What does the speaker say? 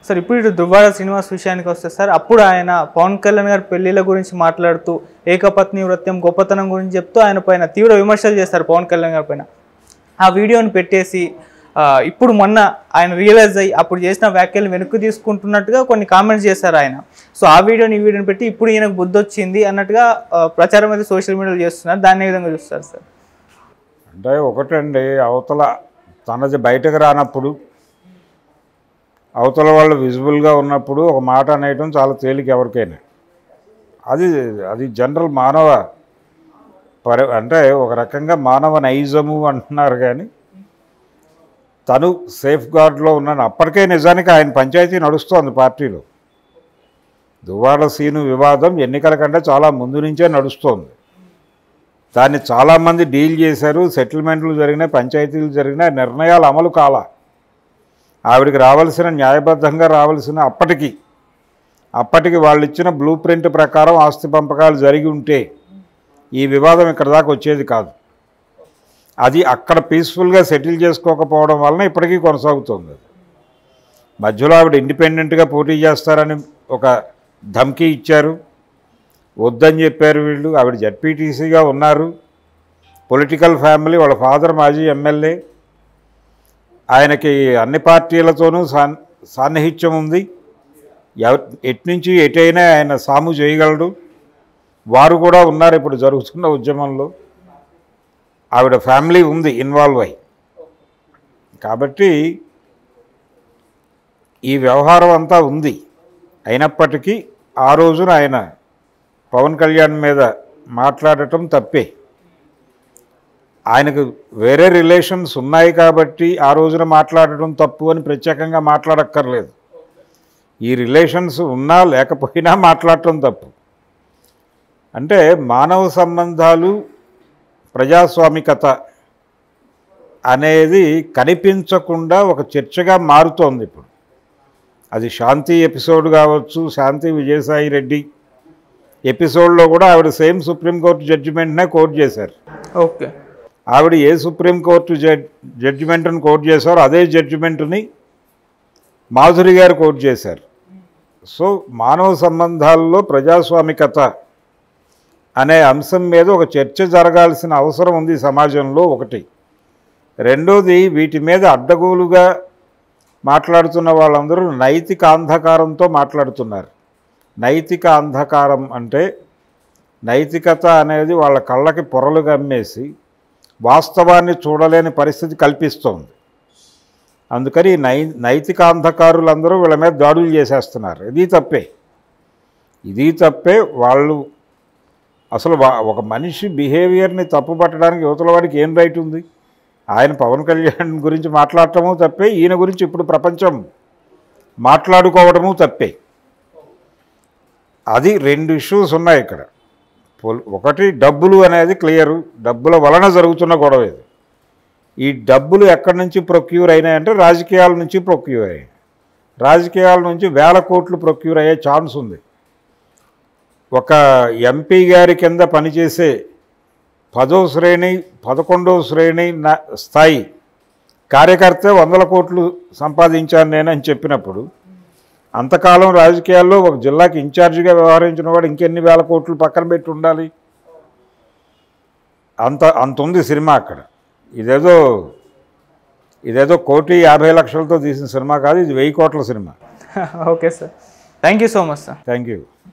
Sir ఇప్పుడు ఇటు దువ్వాడ శ్రీనివాస్ విషయానికి వస్తే సార్ అప్పుడు ఆయన పవన్ కళ్యాణ్ గారి పెళ్లిళ్ళ గురించి మాట్లాడుతూ ఏకపత్ని వృత్యం గొప్పతనం గురించి చెప్తూ ఆయన పైన తీవ్ర విమర్శలు చేస్తారు పవన్ కళ్యాణ్ గారి పైన ఆ వీడియోని పెట్టేసి ఆ, ఇప్పుడు మొన్న ఆయన రియలైజ్ అయ్యి అప్పుడు చేసిన వ్యాఖ్యలు వెనక్కి తీసుకుంటున్నట్టుగా కొన్ని కామెంట్స్ చేశారు ఆయన సో ఆ వీడియోని ఈ వీడియోని పెట్టి ఇప్పుడు ఈయనకు బుద్ధి వచ్చింది అన్నట్టుగా ఆ, ప్రచారం అయితే సోషల్ మీడియాలో చేస్తున్నారు దాన్ని ఏ విధంగా చూస్తారు సార్ అంటే ఒకటండి అవతల తనది బయటకు రానప్పుడు అవతల వాళ్ళు విజిబుల్గా ఉన్నప్పుడు ఒక మాట అనేయటం చాలా తేలిక ఎవరికైనా అది అది జనరల్ మానవ పరి అంటే ఒక రకంగా మానవ నైజము అంటున్నారు కానీ తను సేఫ్ గార్డ్లో ఉన్నాను అప్పటికే నిజానికి ఆయన పంచాయతీ నడుస్తోంది పార్టీలో దువ్వాడ సీను వివాదం ఎన్నికల కంటే చాలా ముందు నుంచే నడుస్తోంది దాన్ని చాలామంది డీల్ చేశారు సెటిల్మెంట్లు జరిగినాయి పంచాయతీలు జరిగినాయి నిర్ణయాలు అమలు కాల ఆవిడికి రావాల్సిన న్యాయబద్ధంగా రావాల్సిన అప్పటికి అప్పటికి వాళ్ళు ఇచ్చిన బ్లూ ప్రింట్ ప్రకారం ఆస్తి పంపకాలు జరిగి ఉంటే ఈ వివాదం ఇక్కడ దాకా వచ్చేది కాదు అది అక్కడ పీస్ఫుల్గా సెటిల్ చేసుకోకపోవడం వలన ఇప్పటికీ కొనసాగుతుంది అది. మధ్యలో ఆవిడ ఇండిపెండెంట్గా పోటీ చేస్తారని ఒక ధమ్కీ ఇచ్చారు వద్దని చెప్పారు వీళ్ళు ఆవిడ జడ్పీటీసీగా ఉన్నారు పొలిటికల్ ఫ్యామిలీ వాళ్ళ ఫాదర్ మాజీ ఎమ్మెల్యే ఆయనకి అన్ని పార్టీలతోనూ సాన్ సాన్నిహిత్యం ఉంది ఎవ ఎట్నుంచి ఎటైనా ఆయన సాము చేయగలడు వారు కూడా ఉన్నారు ఇప్పుడు జరుగుతున్న ఉద్యమంలో ఆవిడ ఫ్యామిలీ ఉంది ఇన్వాల్వ్ అయ్యి కాబట్టి ఈ వ్యవహారం అంతా ఉంది అయినప్పటికీ ఆ రోజున ఆయన పవన్ కళ్యాణ్ మీద మాట్లాడటం తప్పే ఆయనకు వేరే రిలేషన్స్ ఉన్నాయి కాబట్టి ఆ రోజున మాట్లాడటం తప్పు అని ప్రత్యేకంగా మాట్లాడక్కర్లేదు ఈ రిలేషన్స్ ఉన్నా లేకపోయినా మాట్లాడటం తప్పు అంటే మానవ సంబంధాలు ప్రజాస్వామికత అనేది కనిపించకుండా ఒక చర్చగా మారుతోంది ఇప్పుడు అది శాంతి ఎపిసోడ్ కావచ్చు శాంతి విజయసాయి రెడ్డి ఎపిసోడ్లో కూడా ఆవిడ సేమ్ సుప్రీంకోర్టు జడ్జిమెంట్నే కోర్టు చేశారు ఓకే ఆవిడ ఏ సుప్రీంకోర్టు జడ్ జడ్జిమెంట్ని కోర్టు చేశారో అదే జడ్జిమెంట్ని మాధురి గారు కోర్టు చేశారు సో మానవ సంబంధాల్లో ప్రజాస్వామికత అనే అంశం మీద ఒక చర్చ జరగాల్సిన అవసరం ఉంది సమాజంలో ఒకటి రెండోది వీటి మీద అడ్డగోలుగా మాట్లాడుతున్న వాళ్ళందరూ నైతిక అంధకారంతో మాట్లాడుతున్నారు నైతిక అంధకారం అంటే నైతికత అనేది వాళ్ళ కళ్ళకి పొరలు గమ్మేసి వాస్తవాన్ని చూడలేని పరిస్థితి కల్పిస్తోంది అందుకని ఈ నై నైతిక అంధకారులందరూ వీళ్ళ మీద దాడులు చేసేస్తున్నారు ఇది తప్పే ఇది తప్పే వాళ్ళు అసలు వా- ఒక మనిషి బిహేవియర్ని తప్పు పట్టడానికి యువతల వాడికి ఏం రైట్ ఉంది ఆయన పవన్ కళ్యాణ్ గురించి మాట్లాడటము తప్పే ఈయన గురించి ఇప్పుడు ప్రపంచం మాట్లాడుకోవడము తప్పే అది రెండు ఇష్యూస్ ఉన్నాయి ఇక్కడ పొల్- ఒకటి డబ్బులు అనేది క్లియరు డబ్బుల వలన జరుగుతున్న గొడవ ఇది ఈ డబ్బులు ఎక్కడి నుంచి ప్రొక్యూర్ అయినాయంటే రాజకీయాల నుంచి ప్రొక్యూర్ అయ్యాయి రాజకీయాల నుంచి వేల కోట్లు ప్రొక్యూర్ అయ్యే ఛాన్స్ ఉంది ఒక ఎంపీ గారి కింద పనిచేసే పదో శ్రేణి పదకొండవ శ్రేణి నా స్థాయి కార్యకర్తే వందల కోట్లు సంపాదించాను నేనని చెప్పినప్పుడు అంతకాలం రాజకీయాల్లో ఒక జిల్లాకి ఇన్ఛార్జిగా వ్యవహరించిన వాడు ఇంకెన్ని వేల కోట్లు పక్కన పెట్టి ఉండాలి అంత అంత ఉంది సినిమా అక్కడ ఇదేదో ఇదేదో కోటి యాభై లక్షలతో తీసిన సినిమా కాదు ఇది వెయ్యి కోట్ల cinema okay sir thank you so much sir thank you